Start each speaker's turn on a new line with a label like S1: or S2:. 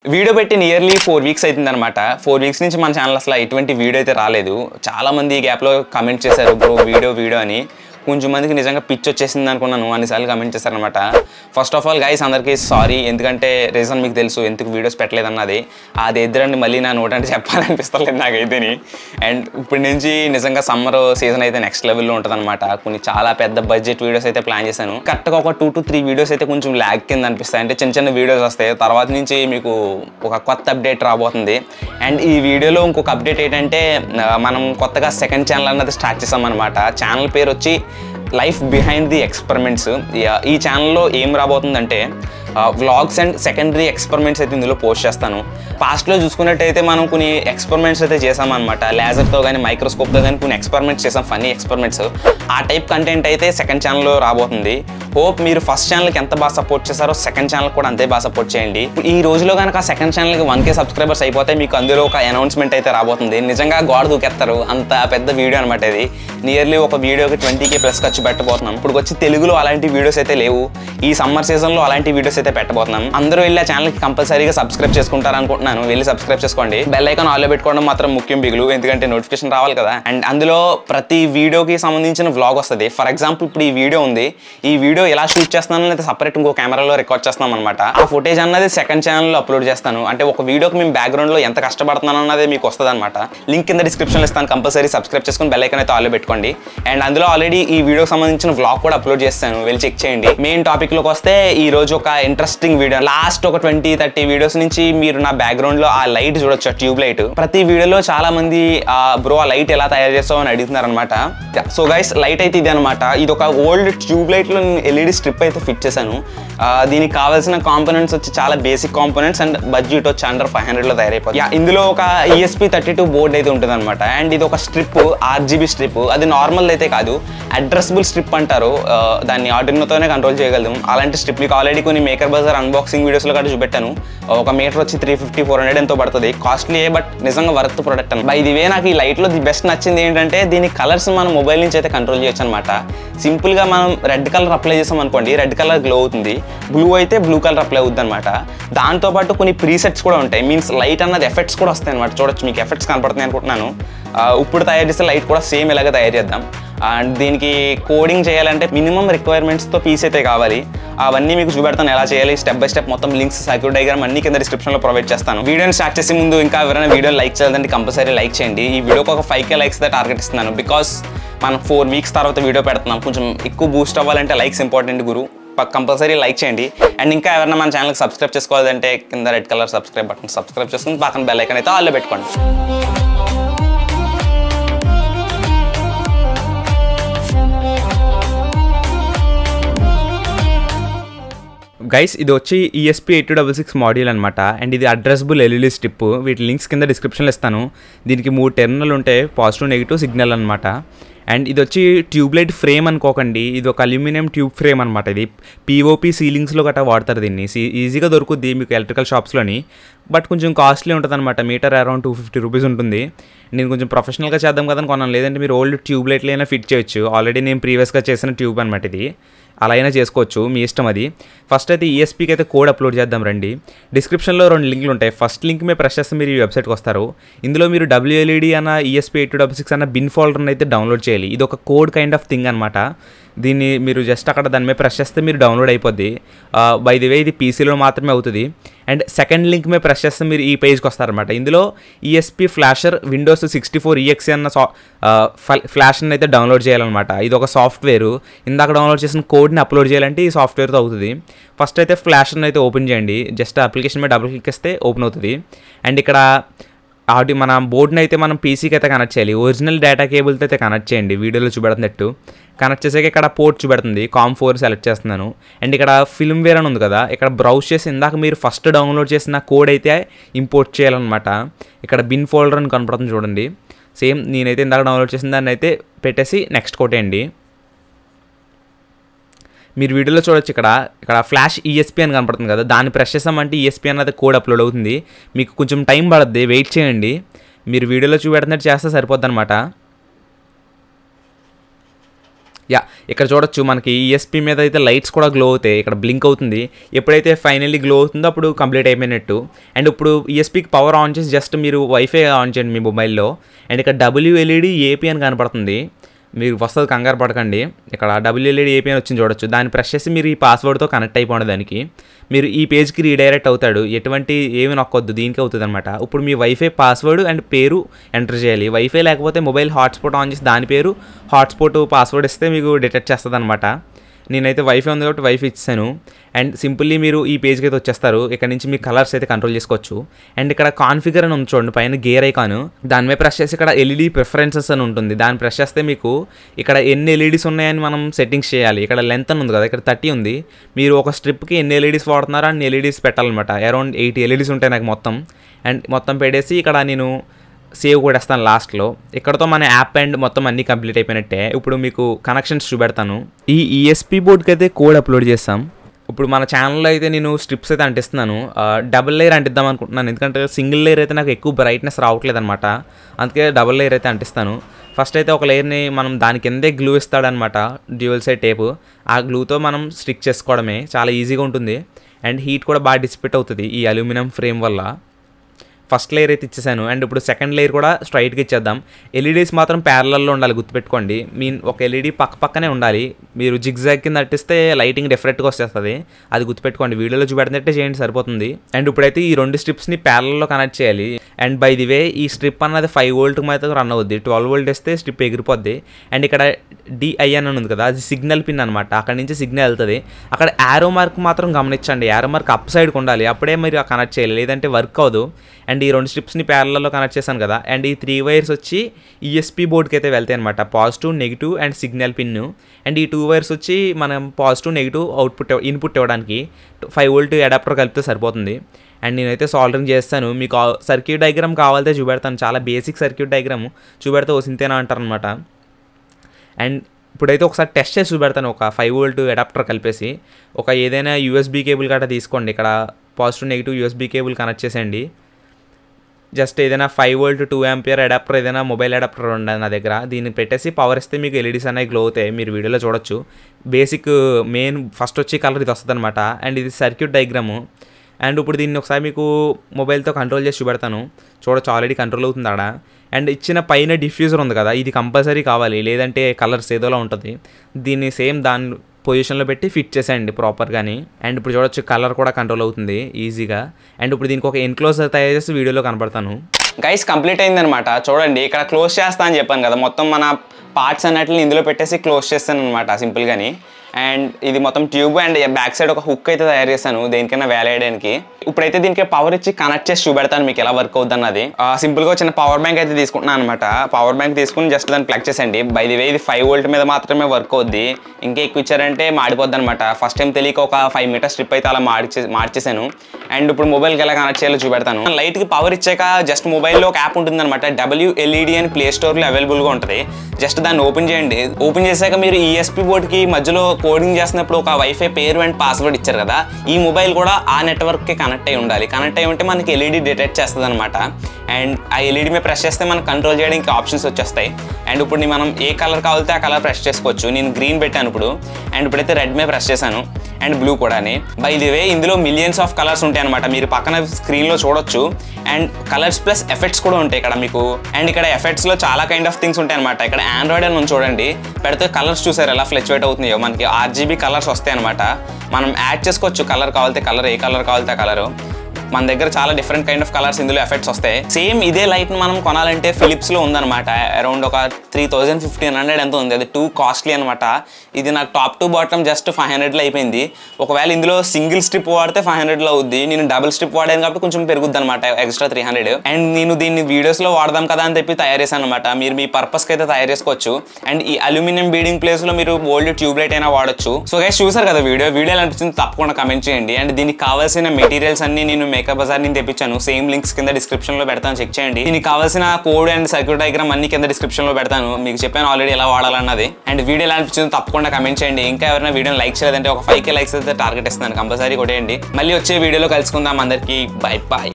S1: video పెట్టి nearly four weeks అవుతుంది అనమాట ఫోర్ వీక్స్ నుంచి మన ఛానల్ అసలు ఎటువంటి వీడియో అయితే రాలేదు చాలా మంది ఈ గ్యాప్లో కమెంట్ చేశారు బ్రో వీడియో వీడియో అని కొంచెం మందికి నిజంగా పిచ్ వచ్చేసింది అనుకున్నాను అన్నిసార్లు కమెంట్ చేశారనమాట ఫస్ట్ ఆఫ్ ఆల్ గైస్ అందరికీ సారీ ఎందుకంటే రీజన్ మీకు తెలుసు ఎందుకు వీడియోస్ పెట్టలేదన్నది అది ఎదురండి మళ్ళీ నా నోట్ అంటే చెప్పాలనిపిస్తలేదు నాకైతేని అండ్ ఇప్పటి నుంచి నిజంగా సమ్మర్ సీజన్ అయితే నెక్స్ట్ లెవెల్లో ఉంటుందన్నమాట కొన్ని చాలా పెద్ద బడ్జెట్ వీడియోస్ అయితే ప్లాన్ చేశాను కరెక్ట్గా ఒక టూ టు త్రీ వీడియోస్ అయితే కొంచెం ల్యాగ్ కింద అనిపిస్తాయి అంటే చిన్న చిన్న వీడియోస్ వస్తాయి తర్వాత నుంచి మీకు ఒక కొత్త అప్డేట్ రాబోతుంది అండ్ ఈ వీడియోలో ఇంకొక అప్డేట్ ఏంటంటే ఆ, మనం కొత్తగా సెకండ్ ఛానల్ అన్నది స్టార్ట్ చేసాం అనమాట ఛానల్ పేరు వచ్చి లైఫ్ బిహైండ్ ది ఎక్స్పెరిమెంట్స్ ఈ ఛానల్లో ఏం రాబోతుందంటే వ్లాగ్స్ అండ్ సెకండరీ ఎక్స్పెరిమెంట్స్ అయితే ఇందులో పోస్ట్ చేస్తాను పాస్ట్లో చూసుకున్నట్టయితే మనం కొన్ని ఎక్స్పెరిమెంట్స్ అయితే చేసామన్నమాట లేజర్తో కానీ మైక్రోస్కోప్తో కానీ కొన్ని ఎక్స్పెరిమెంట్స్ చేసాం ఫన్నీ ఎక్స్పెరిమెంట్స్ ఆ టైప్ కంటెంట్ అయితే సెకండ్ ఛానల్లో రాబోతుంది హోప్ మీరు ఫస్ట్ ఛానల్కి ఎంత బాగా సపోర్ట్ చేశారో సెకండ్ ఛానల్ కూడా అంతే బాగా సపోర్ట్ చేయండి ఈ రోజులో కనుక సెకండ్ ఛానల్కి వన్ కే సబ్స్క్రైబర్స్ అయిపోతే మీకు అందులో ఒక అనౌన్స్మెంట్ అయితే రాబోతుంది నిజంగా గోడ దూకెత్తారు అంత పెద్ద వీడియో అనమాట ఇది నియర్లీ ఒక వీడియోకి ట్వంటీ కే ప్లస్ ఖర్చు పెట్టబోతున్నాం ఇప్పుడు వచ్చి తెలుగులో అలాంటి వీడియోస్ అయితే లేవు ఈ సమ్మర్ సీజన్లో అలాంటి వీడియోస్ అయితే పెట్టబోతున్నాం అందరూ వెళ్ళి ఆ ఛానల్కి కంపల్సరీగా సబ్స్క్రైబ్ చేసుకుంటారు అనుకుంటున్నాను వెళ్ళి సబ్స్క్రైబ్ చేసుకోండి బెల్ ఐకాన్ ఆల్లో పెట్టుకోవడం మాత్రం ముఖ్యం బిగులు ఎందుకంటే నోటిఫికేషన్ రావాలి కదా అండ్ అందులో ప్రతి వీడియోకి సంబంధించిన వ్లాగ్ వస్తుంది ఫర్ ఎగ్జాంపుల్ ఇప్పుడు ఈ వీడియో ఉంది ఈ వీడియో ఎలా షూట్ చేస్తున్నాను లేదా సపరేట్ ఇంకో కెమెరాలో రికార్డ్ చేస్తున్నాం అనమాట ఆ ఫుటేజ్ అన్నది సెకండ్ ఛానల్లో అప్లోడ్ చేస్తాను అంటే ఒక వీడియోకి మేము బ్యాక్గ్రౌండ్లో ఎంత కష్టపడుతున్నాను అన్నది మీకు వస్తుంది అనమాట లింక్ కింద డిస్క్రిప్షన్లో ఇస్తాను కంపల్సరీ సబ్స్క్రైబ్ చేసుకుని బెల్ ఐకాన్ అయితే ఆల్లో పెట్టుకోండి అండ్ అందులో ఆల్రెడీ ఈ వీడియోకి సంబంధించిన వ్లాగ్ కూడా అప్లోడ్ చేస్తాను వెళ్ళి చెక్ చేయండి మెయిన్ టాపిక్ లోకి వస్తే ఈ రోజు ఒక ఇంట్రెస్టింగ్ వీడియో లాస్ట్ ఒక ట్వంటీ థర్టీ వీడియోస్ నుంచి మీరు నా బ్యాక్గ్రౌండ్ లో ఆ లైట్ చూడొచ్చు ట్యూబ్ లైట్ ప్రతి వీడియోలో చాలా మంది బ్రో ఆ లైట్ ఎలా తయారు చేస్తావు అని అడుగుతున్నారు అనమాట సో గైస్ లైట్ అయితే ఇది అనమాట ఇది ఒక ఓల్డ్ ట్యూబ్ లైట్ లో ఎల్ఈడి స్ట్రిప్ అయితే ఫిట్ చేశాను ఆ, దీనికి కావాల్సిన కాంపోనెంట్స్ వచ్చి చాలా బేసిక్ కాంపోనెంట్స్ అండ్ బడ్జెట్ వచ్చి అండర్ ఫైవ్ హండ్రెడ్ లో తయారైపోతుంది Yeah, ఇందులో ఒక ఈఎస్పి థర్టీ టూ బోర్డ్ అయితే ఉంటుంది అనమాట అండ్ ఇది ఒక స్ట్రిప్ ఆర్జీబీ స్ట్రిప్ అది నార్మల్ అయితే కాదు అడ్రస్బుల్ స్ట్రిప్ అంటారు ఆ, దాన్ని ఆర్డినోతోనే కంట్రోల్ చేయగలం అలాంటి స్ట్రిప్ మీకు ఆల్రెడీ కొన్ని మేకర్ బజార్ అన్బాక్సింగ్ వీడియోస్లో కూడా చూపెట్టాను ఒక మీటర్ వచ్చి త్రీ ఫిఫ్టీ ఫోర్ హండ్రెడ్ ఎంతో పడుతుంది కాస్ట్లీ బట్ నిజంగా వర్త్ ప్రొడక్ట్ అని బై ది వే నాకు ఈ లైట్లో ది బెస్ట్ నచ్చింది ఏంటంటే దీని కలర్స్ మనం మొబైల్ నుంచి అయితే కంట్రోల్ చేయొచ్చు అనమాట సింపుల్గా మనం రెడ్ కలర్ అప్లై చేసాం అనుకోండి రెడ్ కలర్ గ్లో అవుతుంది బ్లూ అయితే బ్లూ కలర్ అప్లై అవుతుంది అనమాట దాంతోపాటు కొన్ని ప్రీసెట్స్ కూడా ఉంటాయి మీన్స్ లైట్ అన్నది ఎఫెక్ట్స్ కూడా వస్తాయి అనమాట చూడొచ్చు మీకు ఎఫెక్ట్స్ కనపడుతున్నాయి అనుకుంటున్నాను ఆ, ఇప్పుడు తయారు చేస్తే లైట్ కూడా సేమ్ ఇలాగే తయారు చేద్దాం అండ్ దీనికి కోడింగ్ చేయాలంటే మినిమం రిక్వైర్మెంట్స్తో పీస్ అయితే కావాలి అవన్నీ మీకు చూపెడతాను ఎలా చేయాలి స్టెప్ బై స్టెప్ మొత్తం లింక్స్ సర్క్యూట్ డయాగ్రామ్ అన్ని కింద డిస్క్రిప్షన్లో ప్రొవైడ్ చేస్తాను వీడియోని స్టార్ట్ చేసే ముందు ఇంకా ఎవరైనా వీడియో లైక్ చేయాలంటే కంపల్సరీ లైక్ చేయండి ఈ వీడియోకి ఒక ఫైవ్ కే లైక్స్ టార్గెట్ ఇస్తున్నాను బికాస్ మనం ఫోర్ వీక్స్ తర్వాత వీడియో పెడుతున్నాం కొంచెం ఎక్కువ బూస్ట్ అవ్వాలంటే లైక్స్ ఇంపార్టెంట్ గురు కంపల్సరీ లైక్ చేయండి అండ్ ఇంకా ఎవరైనా మన ఛానల్కి సబ్స్క్రైబ్ చేసుకోవాలంటే కింద red colour subscribe button subscribe చేసుకుని పక్కన బెల్ ఐకాన్ అయితే ఆల్లో పెట్టుకోండి గైస్ ఇది వచ్చి ESP eight double six module అనమాట అండ్ ఇది అడ్రస్బుల్ ఎల్ఈడి స్ట్రిప్ వీటి లింక్స్ కింద డిస్క్రిప్షన్లో ఇస్తాను దీనికి మూడు టెర్మినల్ ఉంటాయి పాజిటివ్ నెగిటివ్ సిగ్నల్ అనమాట అండ్ ఇది వచ్చి ట్యూబ్లైట్ ఫ్రేమ్ అనుకోకండి ఇది ఒక అల్యూమినియం ట్యూబ్ ఫ్రేమ్ అనమాట ఇది పీఓపీ సీలింగ్స్లో గట్రా వాడతారు దీన్ని సీ- ఈజీగా దొరుకుద్ది మీకు ఎలక్ట్రికల్ షాప్స్లోని బట్ కొంచెం కాస్ట్లీ ఉంటుంది అనమాట metre around two fifty rupees ఉంటుంది నేను కొంచెం ప్రొఫెషనల్గా చేద్దాం కదా అని కొన్నాను లేదంటే మీరు ఓల్డ్ ట్యూబ్లైట్లు అయినా ఫిట్ చేయొచ్చు ఆల్రెడీ నేను ప్రీవియస్గా చేసిన ట్యూబ్ అనమాట ఇది అలా అయినా చేసుకోవచ్చు మీ ఇష్టం అది ఫస్ట్ అయితే ఈఎస్పీకి అయితే కోడ్ అప్లోడ్ చేద్దాం రండి డిస్క్రిప్షన్లో రెండు లింక్లు ఉంటాయి ఫస్ట్ లింక్ మీద ప్రెస్ చేస్తే మీరు ఈ వెబ్సైట్కి వస్తారు ఇందులో మీరు డబ్ల్యూఎల్ఈడి అన్న ఈఎస్పీ ఎయిట్ డబల్ సిక్స్ అన్న బిన్ ఫోల్డర్ని అయితే డౌన్లోడ్ చేయాలి ఇది ఒక కోడ్ కైండ్ ఆఫ్ థింగ్ అనమాట దీన్ని మీరు జస్ట్ అక్కడ దాని మీద ప్రెస్ చేస్తే మీరు డౌన్లోడ్ అయిపోద్ది బై ది వే ఇది పీసీలో మాత్రమే అవుతుంది అండ్ సెకండ్ లింక్ మీద ప్రెస్ చేస్తే మీరు ఈ పేజ్కి వస్తారనమాట ఇందులో ESP flasher Windows sixty four EXE అన్న సా ఫ్లాష్ని అయితే డౌన్లోడ్ చేయాలన్నమాట ఇది ఒక సాఫ్ట్వేర్ ఇందాక డౌన్లోడ్ చేసిన కోడ్ని అప్లోడ్ చేయాలంటే ఈ సాఫ్ట్వేర్తో అవుతుంది ఫస్ట్ అయితే ఫ్లాషర్ని అయితే ఓపెన్ చేయండి జస్ట్ అప్లికేషన్ మీద డబుల్ క్లిక్ ఇస్తే ఓపెన్ అవుతుంది అండ్ ఇక్కడ ఆడి మన బోర్డ్ని అయితే మనం పీసీకి అయితే కనెక్ట్ చేయాలి ఒరిజినల్ డేటా కేబుల్తో అయితే కనెక్ట్ చేయండి వీడియోలో చూపెడుతున్నట్టు కనెక్ట్ చేసాక ఇక్కడ పోర్ట్ చూపెడుతుంది కామ్ ఫోర్ సెలెక్ట్ చేస్తున్నాను అండ్ ఇక్కడ ఫిల్మ్ వేర్ అని ఉంది కదా ఇక్కడ బ్రౌజ్ చేసి ఇందాక మీరు ఫస్ట్ డౌన్లోడ్ చేసిన కోడ్ అయితే ఇంపోర్ట్ చేయాలన్నమాట ఇక్కడ బిన్ ఫోల్డర్ అని కనపడుతుంది చూడండి సేమ్ నేనైతే ఇందాక డౌన్లోడ్ చేసిన దాన్ని అయితే పెట్టేసి నెక్స్ట్ కొట్టేయండి మీరు వీడియోలో చూడొచ్చు ఇక్కడ ఇక్కడ ఫ్లాష్ ఈఎస్పీ అని కనపడుతుంది కదా దాన్ని ప్రెస్ చేసామంటే ఈఎస్పీ అన్నది కోడ్ అప్లోడ్ అవుతుంది మీకు కొంచెం టైం పడుద్ది వెయిట్ చేయండి మీరు వీడియోలో చూపెడుతున్నట్టు చేస్తే సరిపోద్ది అనమాట
S2: యా ఇక్కడ చూడొచ్చు మనకి ఈఎస్పీ మీద అయితే లైట్స్ కూడా గ్లో అవుతాయి ఇక్కడ బ్లింక్ అవుతుంది ఎప్పుడైతే ఫైనల్లీ గ్లో అవుతుందో అప్పుడు కంప్లీట్ అయిపోయినట్టు అండ్ ఇప్పుడు ఈఎస్పీకి పవర్ ఆన్ చేసి జస్ట్ మీరు వైఫై ఆన్ చేయండి మీ మొబైల్లో అండ్ ఇక్కడ డబ్ల్యూఎల్ఈడి ఏపీ అని కనపడుతుంది మీరు వస్తుంది కంగారు పడకండి ఇక్కడ డబ్ల్యూఎల్ఈడి ఏపీ అని వచ్చింది చూడొచ్చు దాన్ని ప్రెస్ చేసి మీరు ఈ పాస్వర్డ్తో కనెక్ట్ అయిపోండి దానికి మీరు ఈ పేజ్కి రీడైరెక్ట్ అవుతాడు ఎటువంటి ఏమి నొక్కొద్దు దీనికి అవుతుంది అనమాట ఇప్పుడు మీ వైఫై పాస్వర్డ్ అండ్ పేరు ఎంటర్ చేయాలి వైఫై లేకపోతే మొబైల్ హాట్స్పాట్ ఆన్ చేసి దాని పేరు హాట్స్పాట్ పాస్వర్డ్ ఇస్తే మీకు డిటెక్ట్ చేస్తుంది అనమాట నేనైతే వైఫై ఉంది కాబట్టి వైఫై ఇచ్చాను అండ్ సింపుల్లీ మీరు ఈ పేజ్కి అయితే వచ్చేస్తారు ఇక్కడ నుంచి మీ కలర్స్ అయితే కంట్రోల్ చేసుకోవచ్చు అండ్ ఇక్కడ కాన్ఫిగర్ అని ఉంది చూడండి పైన గేర్ ఐకాన్ దాని మీద ప్రెస్ చేసి ఇక్కడ ఎల్ఈడి ప్రిఫరెన్సెస్ అని ఉంటుంది దాన్ని ప్రెస్ చేస్తే మీకు ఇక్కడ ఎన్ని ఎల్ఈడీస్ ఉన్నాయని మనం సెట్టింగ్స్ చేయాలి ఇక్కడ లెంత్ అని ఉంది కదా ఇక్కడ థర్టీ ఉంది మీరు ఒక స్ట్రిప్కి ఎన్ని ఎల్ఈడీస్ వాడుతున్నారో అన్ని ఎల్ఈడీస్ పెట్టాలన్నమాట అరౌండ్ ఎయిటీ ఎల్ఈడీస్ ఉంటాయి నాకు మొత్తం అండ్ మొత్తం పెట్టేసి ఇక్కడ నేను సేవ్ కూడా వేస్తాను లాస్ట్లో ఇక్కడతో మన యాప్ అండ్ మొత్తం అన్నీ కంప్లీట్ అయిపోయినట్టే ఇప్పుడు మీకు కనెక్షన్స్ చూపెడతాను ఈ ఈఎస్పీ బోర్డ్కి అయితే కోడ్ అప్లోడ్ చేస్తాం ఇప్పుడు మన ఛానల్లో అయితే నేను స్ట్రిప్స్ అయితే అంటిస్తున్నాను డబుల్ లేయర్ అంటిద్దాం అనుకుంటున్నాను ఎందుకంటే సింగిల్ లేయర్ అయితే నాకు ఎక్కువ బ్రైట్నెస్ రావట్లేదు అనమాట అందుకే డబుల్ లేయర్ అయితే అంటిస్తాను ఫస్ట్ అయితే ఒక లేయర్ని మనం దాని కిందే గ్లూ ఇస్తాడనమాట డ్యూయల్ సైడ్ టేపు ఆ గ్లూతో మనం స్టిక్ చేసుకోవడమే చాలా ఈజీగా ఉంటుంది అండ్ హీట్ కూడా బాగా డిసిపేట్ అవుతుంది ఈ అల్యూమినియం ఫ్రేమ్ వల్ల ఫస్ట్ లేయర్ అయితే ఇచ్చేసాను అండ్ ఇప్పుడు సెకండ్ లేయర్ కూడా స్ట్రైట్గా ఇచ్చేద్దాం ఎల్ఈడీస్ మాత్రం ప్యారలల్లో ఉండాలి గుర్తుపెట్టుకోండి మీన్ ఒక ఎల్ఈడి పక్క పక్కనే ఉండాలి మీరు జిగ్జాగ్ కింద అట్టిస్తే లైటింగ్ డిఫరెంట్గా వచ్చేస్తుంది అది గుర్తుపెట్టుకోండి వీడియోలో చూపెడినట్టే చేయండి సరిపోతుంది అండ్ ఇప్పుడైతే ఈ రెండు స్ట్రిప్స్ని ప్యారల్లో కనెక్ట్ చేయాలి అండ్ బై ది వే ఈ స్ట్రిప్ అన్నది ఫైవ్ వోల్ట్ మాత్రం రన్ అవుద్ది ట్వెల్వ్ వోల్ట్ వేస్తే స్ట్రిప్ ఎగిరిపోద్ది అండ్ ఇక్కడ డిఐఎన్ అని ఉంది కదా అది సిగ్నల్ పిన్ అనమాట అక్కడ నుంచి సిగ్నల్ వెళ్తుంది అక్కడ యారో మార్క్ మాత్రం గమనించండి యారో మార్క్ అప్ సైడ్కి ఉండాలి అప్పుడే మీరు కనెక్ట్ చేయాలి లేదంటే వర్క్ అవ్వదు అండ్ ఈ రెండు స్ట్రిప్స్ని ప్యారలలో కనెక్ట్ చేశాను కదా అండ్ ఈ త్రీ వైర్స్ వచ్చి ఈఎస్పీ బోర్డ్కి అయితే వెళ్తాయి అనమాట positive negative and signal pin and ఈ టూ వైర్స్ వచ్చి మనం పాజిటివ్ నెగిటివ్ అవుట్పుట్ ఇన్పుట్ ఇవ్వడానికి ఫైవ్ వోల్ట్ అడాప్టర్ కలిపితే సరిపోతుంది అండ్ నేనైతే సాల్డరింగ్ చేస్తాను మీకు సర్క్యూట్ డయాగ్రామ్ కావాలంటే చూపెడతాను చాలా బేసిక్ సర్క్యూట్ డయాగ్రామ్ చూపెడితే ఓ సింతేనా అంటారనమాట అండ్ ఇప్పుడైతే ఒకసారి టెస్ట్ చేసి చూపెడతాను ఒక ఫైవ్ వోల్ట్ అడాప్టర్ కలిపేసి ఒక ఏదైనా యూఎస్బీ కేబుల్ గట్రా తీసుకోండి ఇక్కడ positive negative USB cable connect చేసేయండి జస్ట్ ఏదైనా five volt two ampere adapter ఏదైనా మొబైల్ అడాప్టర్ ఉండదు నా దగ్గర దీన్ని పెట్టేసి పవర్ ఇస్తే మీకు ఎల్ఈడీస్ అనేవి గ్లో అవుతాయి మీరు వీడియోలో చూడొచ్చు బేసిక్ మెయిన్ ఫస్ట్ వచ్చి కలర్ ఇది వస్తుంది అనమాట అండ్ ఇది సర్క్యూట్ డయాగ్రాము అండ్ ఇప్పుడు దీన్ని ఒకసారి మీకు మొబైల్తో కంట్రోల్ చేసి చూపెడతాను చూడొచ్చు ఆల్రెడీ కంట్రోల్ అవుతుంది ఆడ అండ్ ఇచ్చిన పైన డిఫ్యూజర్ ఉంది కదా ఇది కంపల్సరీ కావాలి లేదంటే కలర్స్ ఏదోలా ఉంటుంది దీన్ని సేమ్ దాని పొజిషన్లో పెట్టి ఫిట్ చేసేయండి ప్రాపర్గాని అండ్ ఇప్పుడు చూడొచ్చు కలర్ కూడా కంట్రోల్ అవుతుంది ఈజీగా అండ్ ఇప్పుడు దీనికి ఒక ఎన్క్లోజర్ తయారు చేసి వీడియోలో కనపడతాను
S1: గైస్ కంప్లీట్ అయిందనమాట చూడండి ఇక్కడ క్లోజ్ చేస్తా అని చెప్పాను కదా మొత్తం మన పార్ట్స్ అన్నట్లు ఇందులో పెట్టేసి క్లోజ్ చేస్తాను అనమాట సింపుల్గాని అండ్ ఇది మొత్తం ట్యూబ్ అండ్ బ్యాక్ సైడ్ ఒక హుక్ అయితే తయారు చేశాను దేనికైనా వేలేయడానికి ఇప్పుడైతే దీనికి పవర్ ఇచ్చి కనెక్ట్ చేసి చూపెడతాను మీకు ఎలా వర్క్ అవుతుంది అన్నది సింపుల్గా చిన్న పవర్ బ్యాంక్ అయితే తీసుకుంటున్నాను అనమాట పవర్ బ్యాంక్ తీసుకుని జస్ట్ దాన్ని ప్లగ్ చేసండి బై ది వే ఇది ఫైవ్ వోల్ట్ మీద మాత్రమే వర్క్ అవుద్ది ఇంకా ఎక్కువ ఇచ్చారంటే మాడిపోద్ది అనమాట ఫస్ట్ టైం తెలియక ఒక ఫైవ్ మీటర్ స్ట్రిప్ అయితే అలా మార్చే మార్చేసాను అండ్ ఇప్పుడు మొబైల్కి ఎలా కనెక్ట్ చేయాలో చూపెడతాను లైట్కి పవర్ ఇచ్చాక జస్ట్ మొబైల్లో ఒక యాప్ ఉంటుంది అనమాట డబ్ల్యూఎల్ఈడి అని ప్లే స్టోర్లో అవైలబుల్గా ఉంటుంది జస్ట్ దాన్ని ఓపెన్ చేయండి ఓపెన్ చేశాక మీరు ఈఎస్పీ బోర్డ్కి మధ్యలో కోడింగ్ చేసినప్పుడు ఒక వైఫై పేరు అండ్ పాస్వర్డ్ ఇచ్చారు కదా ఈ మొబైల్ కూడా ఆ నెట్వర్క్కి కనెక్ట్ అయి ఉండాలి కనెక్ట్ అయి ఉంటే మనకి ఎల్ఈడి డిటెక్ట్ చేస్తుంది అనమాట అండ్ ఆ ఎల్ఈడి మీద ప్రెస్ చేస్తే మనకు కంట్రోల్ చేయడానికి ఆప్షన్స్ వచ్చేస్తాయి అండ్ ఇప్పుడు నీ మనం ఏ కలర్ కావాలితే ఆ కలర్ ప్రెస్ చేసుకోవచ్చు నేను గ్రీన్ పెట్టాను ఇప్పుడు అండ్ ఇప్పుడైతే రెడ్ మీద ప్రెస్ చేశాను అండ్ బ్లూ కూడా బై ది వే ఇందులో మిలియన్స్ ఆఫ్ కలర్స్ ఉంటాయి అనమాట మీరు పక్కన స్క్రీన్లో చూడొచ్చు అండ్ కలర్స్ ప్లస్ ఎఫెక్ట్స్ కూడా ఉంటాయి ఇక్కడ మీకు అండ్ ఇక్కడ ఎఫెక్ట్స్లో చాలా కైండ్ ఆఫ్ థింగ్స్ ఉంటాయి అనమాట ఇక్కడ ఆండ్రాయిడ్ అని ఉంది చూడండి పెడితే కలర్స్ చూసారు ఎలా ఫ్లెక్చువేట్ అవుతున్నాయో మనకి ఆర్జీబీ కలర్స్ వస్తాయి అనమాట మనం యాడ్ చేసుకోవచ్చు కలర్ కావాలితే కలర్ ఏ కలర్ కావాలితే ఆ కలరు మన దగ్గర చాలా డిఫరెంట్ కైండ్ ఆఫ్ కలర్స్ ఇందులో ఎఫెక్ట్స్ వస్తాయి సేమ్ ఇదే లైట్ మనం కొనాలంటే ఫిలిప్స్ లో ఉందన్నమాట అరౌండ్ ఒక త్రీ థౌజండ్ ఫిఫ్టీన్ హండ్రెడ్ ఎంత ఉంది అది టూ కాస్ట్లీ అనమాట ఇది నాకు top to bottom just five హండ్రెడ్లో అయిపోయింది ఒకవేళ ఇందులో సింగిల్ స్ట్రిప్ వాడితే ఫైవ్ హండ్రెడ్లో అవుద్ది నేను డబుల్ స్ట్రిప్ వాడాను కాబట్టి కొంచెం పెరుగుద్ది అనమాట ఎక్స్ట్రా త్రీ హండ్రెడ్ అండ్ నేను దీన్ని వీడియోస్లో వాడదాం కదా అని చెప్పి తయారు చేశాను అనమాట మీరు మీ పర్పస్కి అయితే తయారు చేసుకోవచ్చు అండ్ ఈ అల్యూమినియం బీడింగ్ ప్లేస్లో మీరు ఓల్డ్ ట్యూబ్ లైట్ అయినా వాడచ్చు సో గైస్ చూసారు కదా వీడియో వీడియో ఎలా అనిపించింది తప్పకుండా కమెంట్ చేయండి అండ్ దీనికి కావాల్సిన మెటీరియల్స్ అన్ని నేను మేకప్ బజార్ నుంచి తెప్పించాను సేమ్ లింక్స్ కింద డిస్క్రిప్షన్ లో పెడతాను చెక్ చేయండి దీనికి కావాల్సిన కోడ్ అండ్ సర్క్యూట్ డయాగ్రామ్ అన్ని కింద డిస్క్రిప్షన్ లో పెడతాను మీకు చెప్పాను ఆల్రెడీ ఎలా వాడాలన్నది అండ్ వీడియో ఎలా అనిపించిందో తప్పకుండా కమెంట్ చేయండి ఇంకా ఎవరైనా వీడియోని లైక్ చేయలేదంటే ఒక ఫైవ్ కే లైక్స్ అయితే టార్గెట్ ఇస్తున్నాను కంపల్సరీ కొట్టేయండి మళ్ళీ వచ్చే వీడియోలో కలుసుకుందాం అందరికీ బై బాయ్